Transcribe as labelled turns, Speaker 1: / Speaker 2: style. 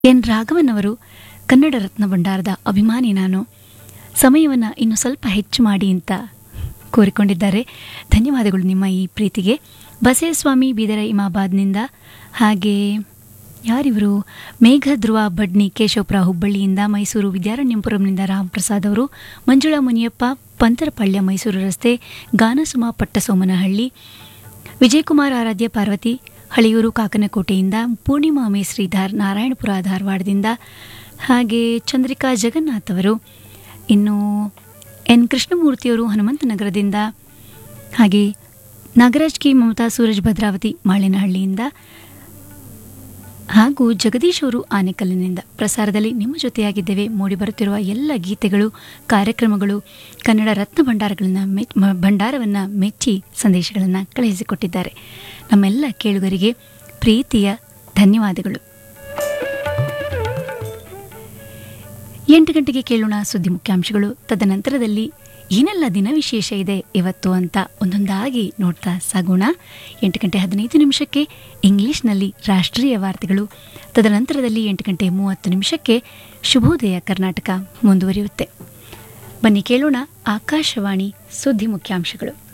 Speaker 1: N Raghavan ಅವರು ಕನ್ನಡ ರತ್ನ ಭಂಡಾರದ ಅಭಿಮಾನಿ ನಾನು ಸಮಯವನ್ನು ಇನ್ನು ಸ್ವಲ್ಪ ಹೆಚ್ಚು ಮಾಡಿ ಅಂತ ಕೋರಿಕೊಂಡಿದ್ದಾರೆ ಧನ್ಯವಾದಗಳು ನಿಮ್ಮ ಈ ಪ್ರೀತಿಗೆ ಬಸೇಸ್ವಾಮಿ ಬೀದರ ಇಮಾಬಾದ್ನಿಂದ ಹಾಗೆ ಯಾರಿವರು ಮೇಘ ಧ್ರುವ ಬಡ್ನಿ ಕೇಶವಪುರ ಹುಬ್ಬಳ್ಳಿಯಿಂದ ಮೈಸೂರು ವಿದ್ಯಾರಣ್ಯಪುರಂನಿಂದ ರಾಮಪ್ರಸಾದ್ ಅವರು ಮಂಜುಳಾ ಮುನಿಯಪ್ಪ ಪಂತರಪಳ್ಯ ಮೈಸೂರು ರಸ್ತೆ ಗಾನಸುಮ ಪಟ್ಟಸೋಮನಹಳ್ಳಿ ವಿಜಯಕುಮಾರ್ ಆರಾಧ್ಯ ಪಾರ್ವತಿ ಹಳಿಯೂರು ಕಾಕನಕೋಟೆಯಿಂದ ಪೂರ್ಣಿಮಾ ಮೇಶ್ರೀಧಾರ್ ನಾರಾಯಣಪುರ ಧಾರವಾಡದಿಂದ ಹಾಗೆ ಚಂದ್ರಿಕಾ ಜಗನ್ನಾಥ್ ಅವರು ಇನ್ನು ಎನ್ ಕೃಷ್ಣಮೂರ್ತಿಯವರು ಹನುಮಂತನಗರದಿಂದ ಹಾಗೆ ನಾಗರಾಜ್ ಕೆ ಮಮತಾ ಸೂರಜ್ ಭದ್ರಾವತಿ ಮಾಳಿನಹಳ್ಳಿಯಿಂದ ಹಾಗೂ ಜಗದೀಶ್ ಅವರು ಆನೆಕಲ್ಲಿನಿಂದ ಪ್ರಸಾರದಲ್ಲಿ ನಿಮ್ಮ ಜೊತೆಯಾಗಿದ್ದೇವೆ ಮೂಡಿಬರುತ್ತಿರುವ ಎಲ್ಲ ಗೀತೆಗಳು ಕಾರ್ಯಕ್ರಮಗಳು ಕನ್ನಡ ರತ್ನ ಭಂಡಾರಗಳನ್ನು ಮೆ ಮ- ಭಂಡಾರವನ್ನು ಮೆಚ್ಚಿ ಸಂದೇಶಗಳನ್ನು ಕಳುಹಿಸಿಕೊಟ್ಟಿದ್ದಾರೆ ನಮ್ಮೆಲ್ಲ ಕೇಳುಗರಿಗೆ ಪ್ರೀತಿಯ ಧನ್ಯವಾದಗಳು ಎಂಟು ಗಂಟೆಗೆ ಕೇಳೋಣ ಸುದ್ದಿ ಮುಖ್ಯಾಂಶಗಳು ತದನಂತರದಲ್ಲಿ ಏನೆಲ್ಲ ದಿನ ವಿಶೇಷ ಇದೆ ಇವತ್ತು ಅಂತ ಒಂದೊಂದಾಗಿ ನೋಡ್ತಾ ಸಾಗೋಣ ಎಂಟು ಗಂಟೆ ಹದಿನೈದು ನಿಮಿಷಕ್ಕೆ ಇಂಗ್ಲಿಷ್ನಲ್ಲಿ ರಾಷ್ಟ್ರೀಯ ವಾರ್ತೆಗಳು ತದನಂತರದಲ್ಲಿ ಎಂಟು ಗಂಟೆ ಮೂವತ್ತು ನಿಮಿಷಕ್ಕೆ ಶುಭೋದಯ ಕರ್ನಾಟಕ ಮುಂದುವರಿಯುತ್ತೆ ಬನ್ನಿ ಕೇಳೋಣ ಆಕಾಶವಾಣಿ ಸುದ್ದಿ ಮುಖ್ಯಾಂಶಗಳು